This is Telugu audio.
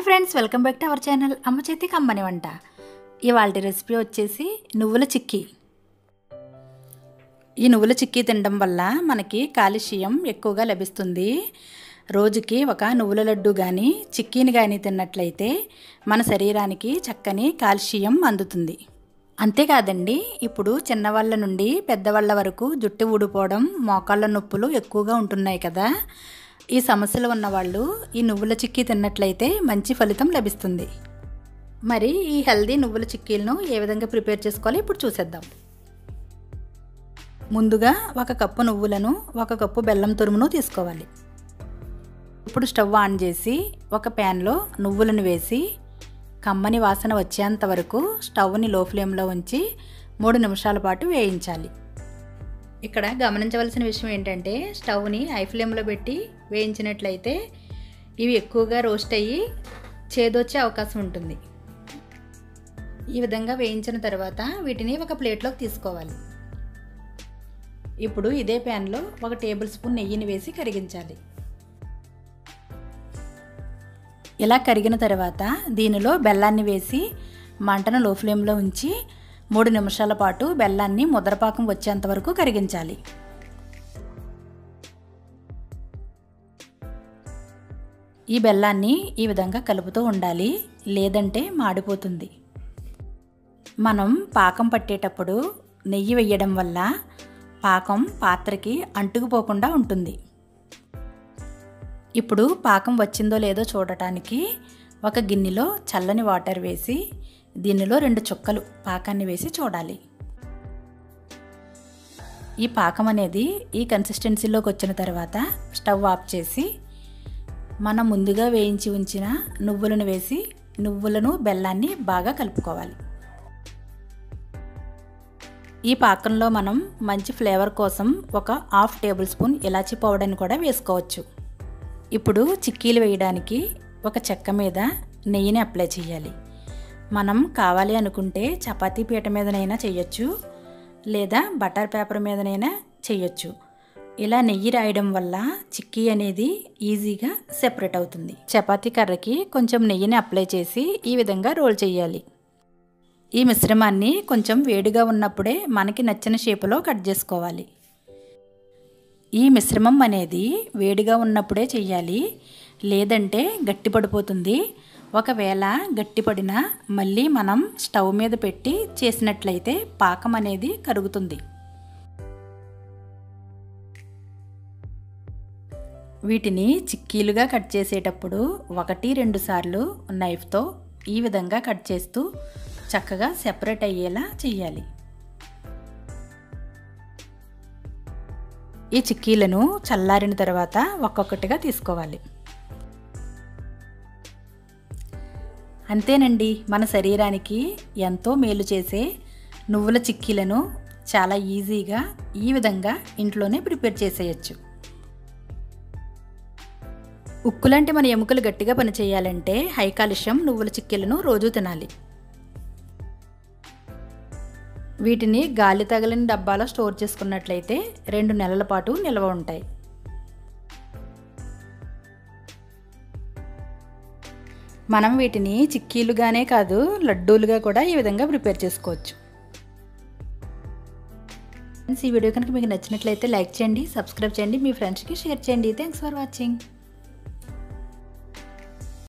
friends welcome back to our channel అమ్మ చేతి కమ్మని వంట ఇవాళ రెసిపీ వచ్చేసి నువ్వుల చిక్కీ ఈ నువ్వుల చిక్కీ తినడం వల్ల మనకి కాల్షియం ఎక్కువగా లభిస్తుంది రోజుకి ఒక నువ్వుల లడ్డు కానీ చిక్కీని కానీ తిన్నట్లయితే మన శరీరానికి చక్కని కాల్షియం అందుతుంది అంతేకాదండి ఇప్పుడు చిన్నవాళ్ళ నుండి పెద్దవాళ్ళ వరకు జుట్టు ఊడిపోవడం మోకాళ్ళ నొప్పులు ఎక్కువగా ఉంటున్నాయి కదా ఈ సమస్యలు ఉన్నవాళ్ళు ఈ నువ్వుల చిక్కీ తిన్నట్లయితే మంచి ఫలితం లభిస్తుంది మరి ఈ హెల్దీ నువ్వుల చిక్కీలను ఏ విధంగా ప్రిపేర్ చేసుకోవాలో ఇప్పుడు చూసేద్దాం ముందుగా ఒక కప్పు నువ్వులను ఒక కప్పు బెల్లం తురుమును తీసుకోవాలి ఇప్పుడు స్టవ్ ఆన్ చేసి ఒక ప్యాన్లో నువ్వులను వేసి కమ్మని వాసన వచ్చేంత వరకు స్టవ్ని లో ఫ్లేమ్లో ఉంచి మూడు నిమిషాల పాటు వేయించాలి ఇక్కడ గమనించవలసిన విషయం ఏంటంటే స్టవ్ని హై ఫ్లేమ్లో పెట్టి వేయించినట్లయితే ఇవి ఎక్కువగా రోస్ట్ అయ్యి చేదొచ్చే అవకాశం ఉంటుంది ఈ విధంగా వేయించిన తర్వాత వీటిని ఒక ప్లేట్లోకి తీసుకోవాలి ఇప్పుడు ఇదే ప్యాన్లో ఒక టేబుల్ స్పూన్ నెయ్యిని వేసి కరిగించాలి ఇలా కరిగిన తర్వాత దీనిలో బెల్లాన్ని వేసి మంటను లో ఫ్లేమ్లో ఉంచి మూడు నిమిషాల పాటు బెల్లాన్ని ముద్రపాకం వచ్చేంత వరకు కరిగించాలి ఈ బెల్లాన్ని ఈ విధంగా కలుపుతూ ఉండాలి లేదంటే మాడిపోతుంది మనం పాకం పట్టేటప్పుడు నెయ్యి వేయడం వల్ల పాకం పాత్రకి అంటుకుపోకుండా ఉంటుంది ఇప్పుడు పాకం వచ్చిందో లేదో చూడటానికి ఒక గిన్నెలో చల్లని వాటర్ వేసి దీనిలో రెండు చుక్కలు పాకాన్ని వేసి చూడాలి ఈ పాకం అనేది ఈ కన్సిస్టెన్సీలోకి వచ్చిన తర్వాత స్టవ్ ఆఫ్ చేసి మనం ముందుగా వేయించి ఉంచిన నువ్వులను వేసి నువ్వులను బెల్లాన్ని బాగా కలుపుకోవాలి ఈ పాకంలో మనం మంచి ఫ్లేవర్ కోసం ఒక హాఫ్ టేబుల్ స్పూన్ ఇలాచీ పౌడర్ని కూడా వేసుకోవచ్చు ఇప్పుడు చిక్కీలు వేయడానికి ఒక చెక్క మీద నెయ్యిని అప్లై చేయాలి మనం కావాలి అనుకుంటే చపాతీ పీట మీదనైనా చేయొచ్చు లేదా బటర్ పేపర్ మీదనైనా చేయొచ్చు ఇలా నెయ్యి రాయడం వల్ల చిక్కీ అనేది ఈజీగా సెపరేట్ అవుతుంది చపాతీ కర్రకి కొంచెం నెయ్యిని అప్లై చేసి ఈ విధంగా రోల్ చేయాలి ఈ మిశ్రమాన్ని కొంచెం వేడిగా ఉన్నప్పుడే మనకి నచ్చిన షేపులో కట్ చేసుకోవాలి ఈ మిశ్రమం అనేది వేడిగా ఉన్నప్పుడే చెయ్యాలి లేదంటే గట్టిపడిపోతుంది ఒకవేళ గట్టిపడిన మళ్ళీ మనం స్టవ్ మీద పెట్టి చేసినట్లయితే పాకం అనేది కరుగుతుంది వీటిని చిక్కీలుగా కట్ చేసేటప్పుడు ఒకటి రెండు సార్లు నైఫ్తో ఈ విధంగా కట్ చేస్తూ చక్కగా సెపరేట్ అయ్యేలా చేయాలి ఈ చిక్కీలను చల్లారిన తర్వాత ఒక్కొక్కటిగా తీసుకోవాలి అంతేనండి మన శరీరానికి ఎంతో మేలు చేసే నువ్వుల చిక్కీలను చాలా ఈజీగా ఈ విధంగా ఇంట్లోనే ప్రిపేర్ చేసేయచ్చు ఉక్కులాంటి మన ఎముకలు గట్టిగా పనిచేయాలంటే హై కాలుష్యం నువ్వుల చిక్కీలను రోజు తినాలి వీటిని గాలి తగలని డబ్బాలో స్టోర్ చేసుకున్నట్లయితే రెండు నెలల పాటు నిల్వ ఉంటాయి మనం వీటిని చిక్కీలుగానే కాదు లడ్డూలుగా కూడా ఈ విధంగా ప్రిపేర్ చేసుకోవచ్చు ఫ్రెండ్స్ ఈ వీడియో కనుక మీకు నచ్చినట్లయితే లైక్ చేయండి సబ్స్క్రైబ్ చేయండి మీ ఫ్రెండ్స్కి షేర్ చేయండి థ్యాంక్స్ ఫర్ వాచింగ్